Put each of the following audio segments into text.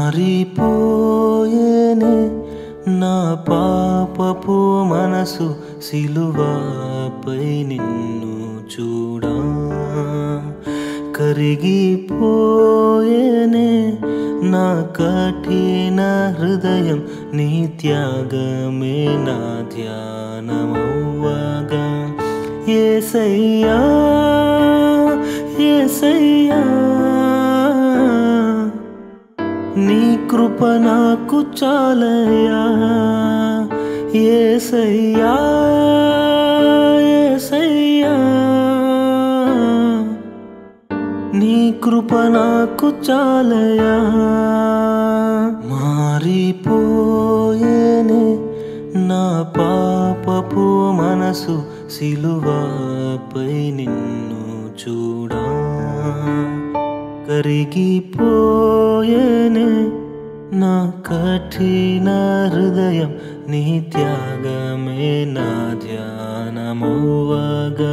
మారిపోయేనే నా పాపపు మనసు సిలువపై నిన్ను చూడా కరిగిపోయేనే నా కఠిన హృదయం నీ త్యాగమే నా ధ్యానమవ్వగా ఏసయ్యా ఏసయ్యా నీ కృప నాకు చాలయ్యా ఏసయ్యా ఏసయ్యా నీ కృప నాకు చాలయా మారిపోయేనే నా పాపపు మనసు సిలువపై నిన్ను చూడా కరిగిపోయేనే నా కఠిన హృదయం నీ త్యాగమే నా ధ్యానమవ్వగా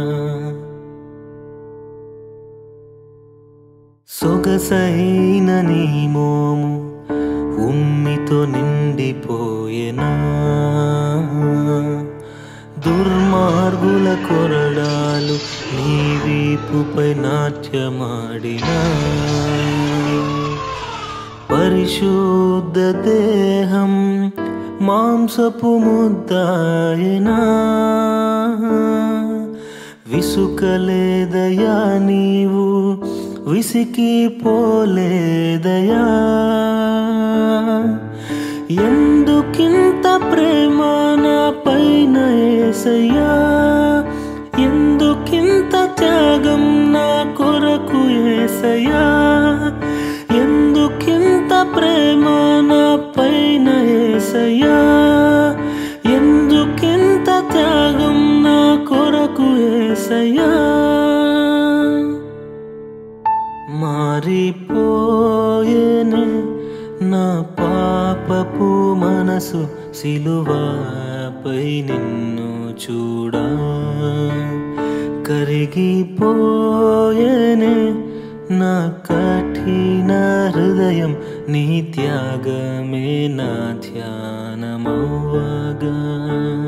సొగసైన నీ మోము ఉమ్మితో నిండిపోయేనా దుర్మార్గుల కొరడాలు నీ వీపుపై నాట్యమాడినా పరిశుద్ధ దేహం మాంసపు ముద్దాయనా విసుకలేదయా నీవు విసికిపోలేదయా ఎందుకింత ప్రేమ నా పైన ఏసయ్యా ఎందుకింత త్యాగం నా కొరకు ఏసయ్యా ఎందుకింత ప్రేమ నా పైన ఏసయ్యా ఎందుకింత త్యాగం నా కొరకు ఏసయ్యా మారిపోయేనే నా పాపపు మనసు సిలువపై నిన్ను చూడా కరిగిపోయేనే నా కఠిన హృదయం నీ త్యాగమే నా ధ్యానమవ్వగా